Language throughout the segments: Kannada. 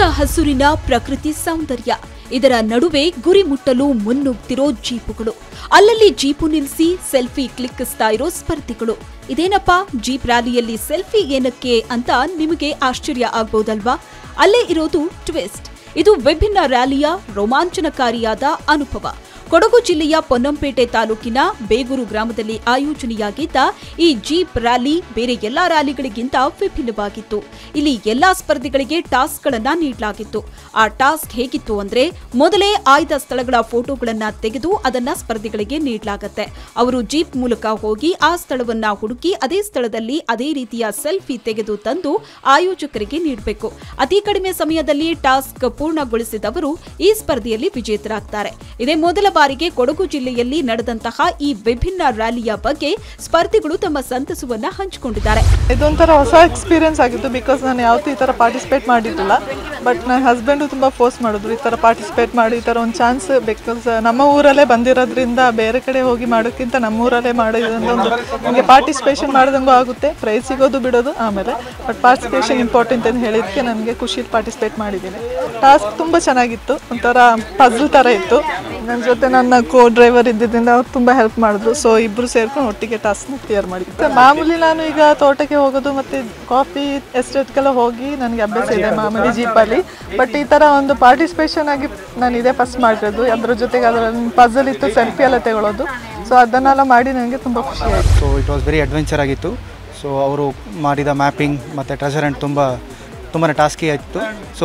ಹಸುರಿನ ಪ್ರಕೃತಿ ಸೌಂದರ್ಯ ಇದರ ನಡುವೆ ಗುರಿ ಮುಟ್ಟಲು ಮುನ್ನುಗ್ತಿರೋ ಜೀಪುಗಳು ಅಲ್ಲಲ್ಲಿ ಜೀಪು ನಿಲ್ಲಿಸಿ ಸೆಲ್ಫಿ ಕ್ಲಿಕ್ಕಿಸ್ತಾ ಇರೋ ಸ್ಪರ್ಧಿಗಳು ಇದೇನಪ್ಪ ಜೀಪ್ ರ್ಯಾಲಿಯಲ್ಲಿ ಸೆಲ್ಫಿ ಏನಕ್ಕೆ ಅಂತ ನಿಮಗೆ ಆಶ್ಚರ್ಯ ಆಗ್ಬೋದಲ್ವಾ ಅಲ್ಲೇ ಇರೋದು ಟ್ವಿಸ್ಟ್ ಇದು ವಿಭಿನ್ನ ರ್ಯಾಲಿಯ ರೋಮಾಂಚನಕಾರಿಯಾದ ಅನುಭವ ಕೊಡಗು ಜಿಲ್ಲೆಯ ಪೊನ್ನಂಪೇಟೆ ತಾಲೂಕಿನ ಬೇಗೂರು ಗ್ರಾಮದಲ್ಲಿ ಆಯೋಜನೆಯಾಗಿದ್ದ ಈ ಜೀಪ್ ರ್ಯಾಲಿ ಬೇರೆ ಎಲ್ಲಾ ರ್ಯಾಲಿಗಳಿಗಿಂತ ವಿಭಿನ್ನವಾಗಿತ್ತು ಇಲ್ಲಿ ಎಲ್ಲಾ ಸ್ಪರ್ಧಿಗಳಿಗೆ ಟಾಸ್ಕ್ಗಳನ್ನ ನೀಡಲಾಗಿತ್ತು ಆ ಟಾಸ್ಕ್ ಹೇಗಿತ್ತು ಅಂದ್ರೆ ಮೊದಲೇ ಆಯ್ದ ಸ್ಥಳಗಳ ಫೋಟೋಗಳನ್ನ ತೆಗೆದು ಅದನ್ನ ಸ್ಪರ್ಧಿಗಳಿಗೆ ನೀಡಲಾಗತ್ತೆ ಅವರು ಜೀಪ್ ಮೂಲಕ ಹೋಗಿ ಆ ಸ್ಥಳವನ್ನ ಹುಡುಕಿ ಅದೇ ಸ್ಥಳದಲ್ಲಿ ಅದೇ ರೀತಿಯ ಸೆಲ್ಫಿ ತೆಗೆದು ತಂದು ಆಯೋಜಕರಿಗೆ ನೀಡಬೇಕು ಅತಿ ಕಡಿಮೆ ಸಮಯದಲ್ಲಿ ಟಾಸ್ಕ್ ಪೂರ್ಣಗೊಳಿಸಿದವರು ಈ ಸ್ಪರ್ಧೆಯಲ್ಲಿ ವಿಜೇತರಾಗ್ತಾರೆ ಇದೇ ಮೊದಲ ಬಾರಿಗೆ ಕೊಡಗು ಜಿಲ್ಲೆಯಲ್ಲಿ ನಡೆದಂತಹ ಈ ವಿಭಿನ್ನ ರ್ಯಾಲಿಯ ಬಗ್ಗೆ ಸ್ಪರ್ಧಿಗಳು ತಮ್ಮ ಸಂತಸವನ್ನ ಹಂಚಿಕೊಂಡಿದ್ದಾರೆ ಇದೊಂಥರ ಹೊಸ ಎಕ್ಸ್ಪೀರಿಯನ್ಸ್ ಆಗಿತ್ತು ಬಿಕಾಸ್ ನಾನು ಯಾವತ್ತೂ ಈ ಥರ ಪಾರ್ಟಿಸಿಪೇಟ್ ಮಾಡಿರಲಿಲ್ಲ ಬಟ್ ನನ್ನ ಹಸ್ಬೆಂಡು ತುಂಬ ಫೋರ್ಸ್ ಮಾಡಿದ್ರು ಈ ಥರ ಪಾರ್ಟಿಸಿಪೇಟ್ ಮಾಡಿ ಈ ಥರ ಒಂದು ಚಾನ್ಸ್ ಬಿಕಾಸ್ ನಮ್ಮ ಊರಲ್ಲೇ ಬಂದಿರೋದ್ರಿಂದ ಬೇರೆ ಕಡೆ ಹೋಗಿ ಮಾಡೋಕ್ಕಿಂತ ನಮ್ಮ ಊರಲ್ಲೇ ಮಾಡೋದ್ರಿಂದ ಒಂದು ನಮಗೆ ಪಾರ್ಟಿಸಿಪೇಷನ್ ಮಾಡ್ದಂಗೂ ಆಗುತ್ತೆ ಪ್ರೈಸ್ ಸಿಗೋದು ಬಿಡೋದು ಆಮೇಲೆ ಬಟ್ ಪಾರ್ಟಿಸಿಪೇಷನ್ ಇಂಪಾರ್ಟೆಂಟ್ ಅಂತ ಹೇಳಿದ್ದಕ್ಕೆ ನನಗೆ ಖುಷಿಲಿ ಪಾರ್ಟಿಸಿಪೇಟ್ ಮಾಡಿದ್ದೀನಿ ಟಾಸ್ಕ್ ತುಂಬ ಚೆನ್ನಾಗಿತ್ತು ಒಂಥರ ಪಝಲ್ ಥರ ಇತ್ತು ನನ್ನ ಜೊತೆ ನನ್ನ ಕೋ ಡ್ರೈವರ್ ಇದ್ದಿದ್ದರಿಂದ ಅವ್ರು ತುಂಬ ಹೆಲ್ಪ್ ಮಾಡಿದ್ರು ಸೊ ಇಬ್ಬರು ಸೇರ್ಕೊಂಡು ಒಟ್ಟಿಗೆ ಟಾಸ್ಕ್ನ ಕ್ಲಿಯರ್ ಮಾಡಿದ್ದೆ ಮಾಮೂಲಿ ನಾನು ಈಗ ತೋಟಕ್ಕೆ ಹೋಗೋದು ಮತ್ತು ಕಾಫಿ ಎಸ್ಟೇಟ್ಗೆಲ್ಲ ಹೋಗಿ ನನಗೆ ಅಭ್ಯಾಸ ಇದೆ ಮಾಮೂಲಿ ಜೀಪಲ್ಲಿ ಬಟ್ ಈ ಥರ ಒಂದು ಪಾರ್ಟಿಸಿಪೇಷನ್ ಆಗಿ ನಾನು ಇದೇ ಫಸ್ಟ್ ಮಾಡಿರೋದು ಅದ್ರ ಜೊತೆಗೆ ಅದರಲ್ಲಿ ಪಝಲ್ ಇತ್ತು ಸೆಲ್ಫಿ ಎಲ್ಲ ತಗೊಳ್ಳೋದು ಸೊ ಅದನ್ನೆಲ್ಲ ಮಾಡಿ ನನಗೆ ತುಂಬ ಖುಷಿ ಆಯಿತು so it was very adventure ಆಗಿತ್ತು ಸೊ ಅವರು ಮಾಡಿದ ಮ್ಯಾಪಿಂಗ್ ಮತ್ತು ಟ್ರೆಜರ್ ಹ್ಯಾಂಡ್ ತುಂಬ ತುಂಬಾ ಟಾಸ್ಕಿ ಆಯಿತು ಸೊ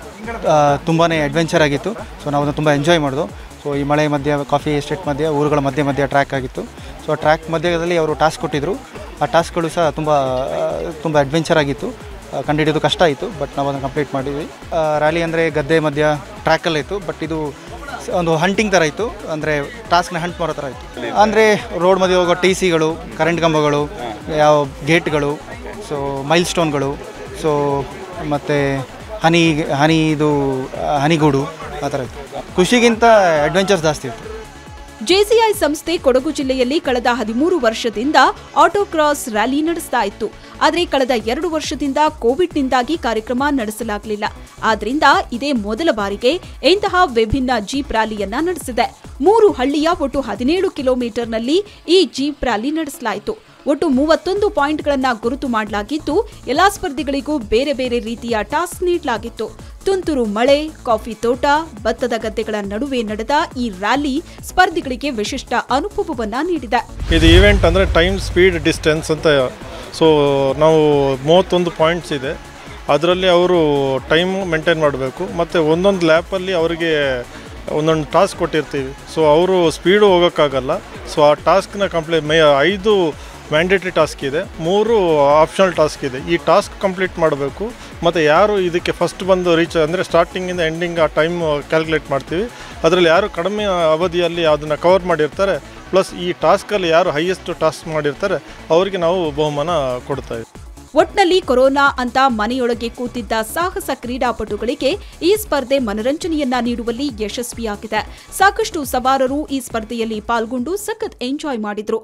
ತುಂಬಾ ಅಡ್ವೆಂಚರ್ ಆಗಿತ್ತು ಸೊ ನಾವು ಅದನ್ನು ತುಂಬ ಎಂಜಾಯ್ ಮಾಡಿದ್ವು ಸೊ ಈ ಮಳೆ ಮಧ್ಯೆ ಕಾಫಿ ಎಸ್ಟೇಟ್ ಮಧ್ಯೆ ಊರುಗಳ ಮಧ್ಯೆ ಮಧ್ಯೆ ಟ್ರ್ಯಾಕ್ ಆಗಿತ್ತು ಸೊ ಆ ಟ್ರ್ಯಾಕ್ ಮಧ್ಯದಲ್ಲಿ ಅವರು ಟಾಸ್ಕ್ ಕೊಟ್ಟಿದ್ದರು ಆ ಟಾಸ್ಕ್ಗಳು ಸಹ ತುಂಬ ತುಂಬ ಅಡ್ವೆಂಚರ್ ಆಗಿತ್ತು ಆ, ಕಂಡುಹಿಡಿಯೋದು ಕಷ್ಟ ಆಯಿತು ಬಟ್ ನಾವು ಅದನ್ನು ಕಂಪ್ಲೀಟ್ ಮಾಡಿದ್ವಿ ರ್ಯಾಲಿ ಅಂದರೆ ಗದ್ದೆ ಮಧ್ಯ ಟ್ರ್ಯಾಕಲ್ಲಿ ಇತ್ತು ಬಟ್ ಇದು ಸ- ಒಂದು ಹಂಟಿಂಗ್ ಥರ ಇತ್ತು ಅಂದರೆ ಟಾಸ್ಕ್ನ ಹಂಟ್ ಮಾಡೋ ಥರ ಇತ್ತು ಅಂದರೆ ರೋಡ್ ಮಧ್ಯೆ ಹೋಗೋ ಟಿ ಸಿಗಳು ಕರೆಂಟ್ ಕಂಬಗಳು ಯಾವ ಗೇಟ್ಗಳು ಸೊ ಮೈಲ್ ಸ್ಟೋನ್ಗಳು ಸೊ ಮತ್ತು ಹನಿ ಹನಿ ಇದು ಆ, ಹನಿಗೂಡು ಆ ಥರ ಇತ್ತು ಖುಷಿಗಿಂತ ಅಡ್ವೆಂಚರ್ಸ್ ಜಾಸ್ತಿ ಇತ್ತು ಜೆಸಿಐ ಸಂಸ್ಥೆ ಕೊಡಗು ಜಿಲ್ಲೆಯಲ್ಲಿ ಕಳೆದ ಹದಿಮೂರು ವರ್ಷದಿಂದ ಆಟೋಕ್ರಾಸ್ ರ್ಯಾಲಿ ನಡೆಸ್ತಾ ಇತ್ತು ಆದರೆ ಕಳೆದ ಎರಡು ವರ್ಷದಿಂದ ಕೋವಿಡ್ನಿಂದಾಗಿ ಕಾರ್ಯಕ್ರಮ ನಡೆಸಲಾಗಲಿಲ್ಲ ಆದ್ರಿಂದ ಇದೇ ಮೊದಲ ಬಾರಿಗೆ ಇಂತಹ ವಿಭಿನ್ನ ಜೀಪ್ ರ್ಯಾಲಿಯನ್ನ ನಡೆಸಿದೆ ಮೂರು ಹಳ್ಳಿಯ ಒಟ್ಟು ಹದಿನೇಳು ಕಿಲೋಮೀಟರ್ನಲ್ಲಿ ಈ ಜೀಪ್ ರ್ಯಾಲಿ ನಡೆಸಲಾಯಿತು ಒಟ್ಟು ಮೂವತ್ತೊಂದು ಪಾಯಿಂಟ್ಗಳನ್ನ ಗುರುತು ಮಾಡಲಾಗಿದ್ದು ಎಲ್ಲಾ ಸ್ಪರ್ಧಿಗಳಿಗೂ ಬೇರೆ ಬೇರೆ ರೀತಿಯ ಟಾಸ್ಕ್ ನೀಡಲಾಗಿತ್ತು ತುಂತುರು ಮಳೆ ಕಾಫಿ ತೋಟ ಭತ್ತದ ಗದ್ದೆಗಳ ನಡುವೆ ನಡೆದ ಈ ರ್ಯಾಲಿ ಸ್ಪರ್ಧಿಗಳಿಗೆ ವಿಶಿಷ್ಟ ಅನುಭವವನ್ನ ನೀಡಿದೆ ಇದು ಈವೆಂಟ್ ಅಂದರೆ ಟೈಮ್ ಸ್ಪೀಡ್ ಡಿಸ್ಟೆನ್ಸ್ ಅಂತ ಸೊ ನಾವು ಮೂವತ್ತೊಂದು ಪಾಯಿಂಟ್ಸ್ ಇದೆ ಅದರಲ್ಲಿ ಅವರು ಟೈಮ್ ಮೇಂಟೈನ್ ಮಾಡಬೇಕು ಮತ್ತು ಒಂದೊಂದು ಲ್ಯಾಪಲ್ಲಿ ಅವರಿಗೆ ಒಂದೊಂದು ಟಾಸ್ಕ್ ಕೊಟ್ಟಿರ್ತೀವಿ ಸೊ ಅವರು ಸ್ಪೀಡು ಹೋಗೋಕ್ಕಾಗಲ್ಲ ಸೊ ಆ ಟಾಸ್ಕ್ನ ಕಂಪ್ಲೀ ಮೇ ಐದು ಮ್ಯಾಂಡೇಟ್ರಿ ಟಾಸ್ಕ್ ಇದೆ ಮೂರು ಆಪ್ಷನಲ್ ಟಾಸ್ಕ್ ಇದೆ ಈ ಟಾಸ್ಕ್ ಕಂಪ್ಲೀಟ್ ಮಾಡಬೇಕು ಮತ್ತು ಯಾರು ಇದಕ್ಕೆ ಫಸ್ಟ್ ಬಂದು ರೀಚ್ ಅಂದರೆ ಸ್ಟಾರ್ಟಿಂಗಿಂದ ಎಂಡಿಂಗ್ ಆ ಟೈಮ್ ಕ್ಯಾಲ್ಕುಲೇಟ್ ಮಾಡ್ತೀವಿ ಅದರಲ್ಲಿ ಯಾರು ಕಡಿಮೆ ಅವಧಿಯಲ್ಲಿ ಅದನ್ನು ಕವರ್ ಮಾಡಿರ್ತಾರೆ ಪ್ಲಸ್ ಈ ಟಾಸ್ಕಲ್ಲಿ ಯಾರು ಹೈಯೆಸ್ಟ್ ಟಾಸ್ಕ್ ಮಾಡಿರ್ತಾರೆ ಅವರಿಗೆ ನಾವು ಬಹುಮಾನ ಕೊಡ್ತಾ ಇದ್ದೀವಿ ಒಟ್ನಲ್ಲಿ ಕೊರೋನಾ ಅಂತ ಮನೆಯೊಳಗೆ ಕೂತಿದ್ದ ಸಾಹಸ ಕ್ರೀಡಾಪಟುಗಳಿಗೆ ಈ ಸ್ಪರ್ಧೆ ಮನರಂಜನೆಯನ್ನ ನೀಡುವಲ್ಲಿ ಯಶಸ್ವಿಯಾಗಿದೆ ಸಾಕಷ್ಟು ಸವಾರರು ಈ ಸ್ಪರ್ಧೆಯಲ್ಲಿ ಪಾಲ್ಗೊಂಡು ಸಖತ್ ಎಂಜಾಯ್ ಮಾಡಿದ್ರು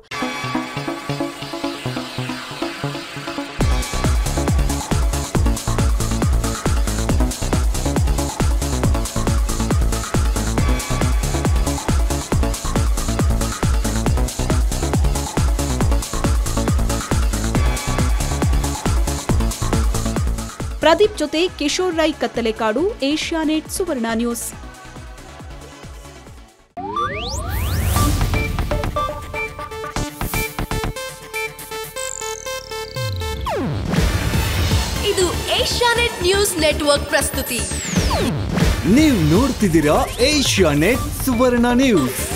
ಪ್ರದೀಪ್ ಜೊತೆ ಕಿಶೋರ್ ರೈ ಕತ್ತಲೆಕಾಡು ಏಷ್ಯಾನೆಟ್ ಸುವರ್ಣ ನ್ಯೂಸ್ ಇದು ಏಷ್ಯಾನೆಟ್ ನ್ಯೂಸ್ ನೆಟ್ವರ್ಕ್ ಪ್ರಸ್ತುತಿ ನೀವು ನೋಡ್ತಿದ್ದೀರಾ ಏಷ್ಯಾ ನೆಟ್ ಸುವರ್ಣ ನ್ಯೂಸ್